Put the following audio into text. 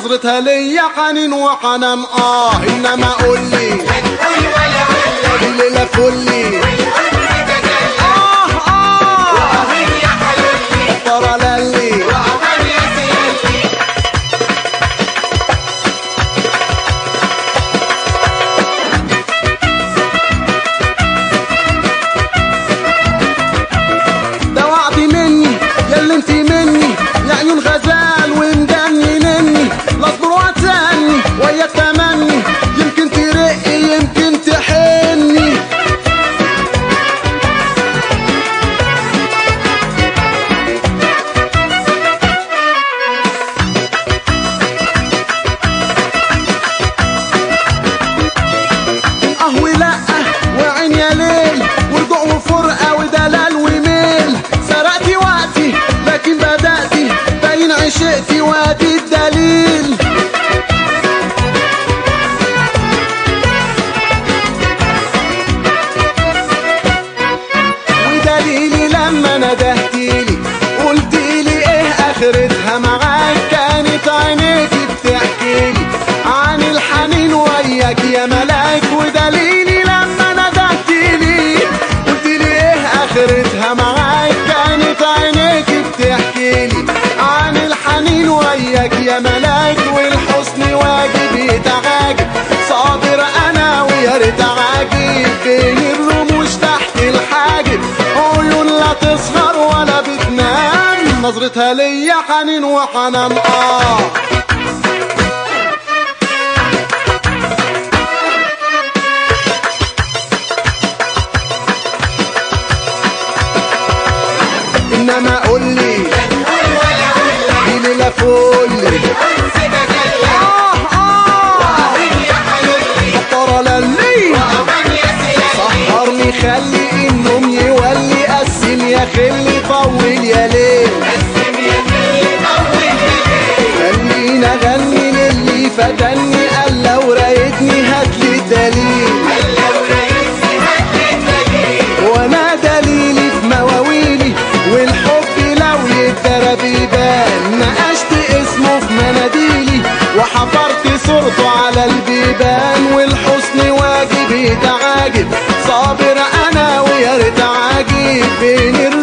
نظرتها ليا حنين وحنان اه انما قول لي قول ولا قول دي ليلة فلي والحب تجلى اه اه وأهين يا حلولي ترى للي وأمان يا سيدي ده وعد مني يا اللي انت مني يا عيون غزال ومجننني لا اصبر واتاني ويا التمني يمكن ترقي يمكن تحني اه ولا وعين يا ليل ورجوع وفرقه ودلال وميل سرقتي وقتي لكن بدأتي باين عشقتي وادي الدليل ودليلي لما ندهتيلي قلتيلي ايه اخرتها معاك كانت عينيكي بتحكيلي عن الحنين وياك يا ملاك ودليلي لما ندهتيلي قلتيلي ايه اخرتها معاك كانت عينيكي بتحكيلي عن الحنين وياك يا ملاك والحسن واجب يتعاجب صابر انا ويا ريت عاجب بين الرموش تحت الحاجب عيون لا تسهر ولا بتنام نظرتها ليا حنين وحنان اه انما قول لي قول ولا قول دي ليله فل الأنس تجلى اه اه وأهين يا حلولي ترى للي وأمان يا سيدي سهرني خلي النوم يولي قسم يا خلي طول يا ليل قسم يا خلي طول الليل خلينا اغني للي فتني قال لو رايتني هاتلي دليل هلا ورئيسي هات الدليل وانا دليلي في مواويلي والحب لو يتدرى بيبان نقشت اسمه في مناديلي وحفرت صورته على البيبان والحسن واجب يتعاجب صابر انا ويا ريت عاجب بين